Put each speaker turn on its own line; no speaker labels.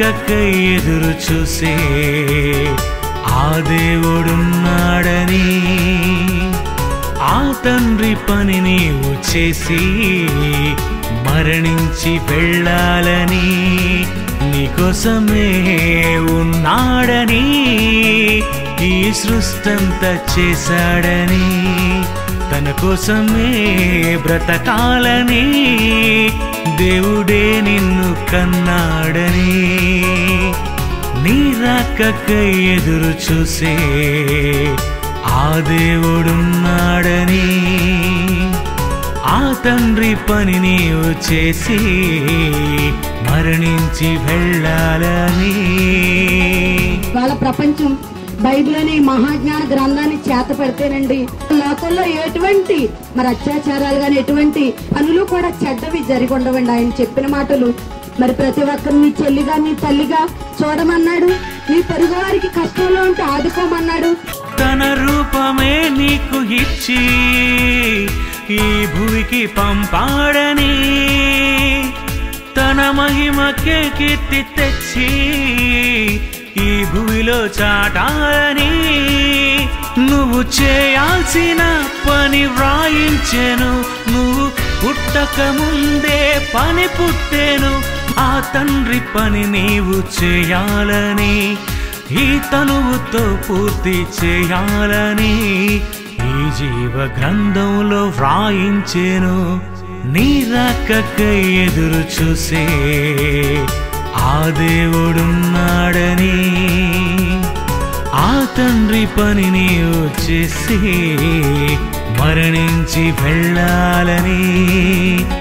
రాకకై ఎదురు చూసే ఆ దేవుడున్నాడని ఆ తండ్రి పని నీవు చేసి మరణించి వెళ్ళాలని నీకోసమే ఉన్నాడని ఈ సృష్టంతా చేశాడని తన కోసమే బ్రతకాలని దేవుడే నిన్ను కన్నాడని నీ రాకకై ఎదురు చూసే ఆ దేవుడున్నాడని ఆ తండ్రి పని నీవు చేసి మరణించి వెళ్ళాలని
వాళ్ళ ప్రపంచం బైబిల్ అనే ఈ మహాజ్ఞాన గ్రంథాన్ని చేత పెడితేనండి లోకంలో ఎటువంటి మరి అత్యాచారాలు కానీ ఎటువంటి పనులు కూడా చెడ్డవి జరిగి ఉండవండి ఆయన చెప్పిన మాటలు మరి ప్రతి ఒక్కరు నీ చెల్లిగా నీ తల్లిగా చూడమన్నాడు నీ పొరుగు వారికి కష్టంలో ఉంటే ఆదుకోమన్నాడు
తన రూపమే నీకు ఇచ్చి ఈ భూమికి పంపాడని తన మహిమకే కీర్తి తెచ్చి ఈ భూమిలో చాటాలని నువ్వు చేయాల్సిన పని వ్రాయించెను నువ్వు పుట్టక ముందే పని పుట్టేను ఆ తండ్రి పని నీవు చేయాలని ఈ తనువుతో పూర్తి చేయాలని ఈ జీవ గ్రంథంలో వ్రాయించెను నీ రాకకై ఎదురు చూసే ఆ దేవుడున్నాడని ఆ తండ్రి పని నీవు చేసి మరణించి వెళ్ళాలని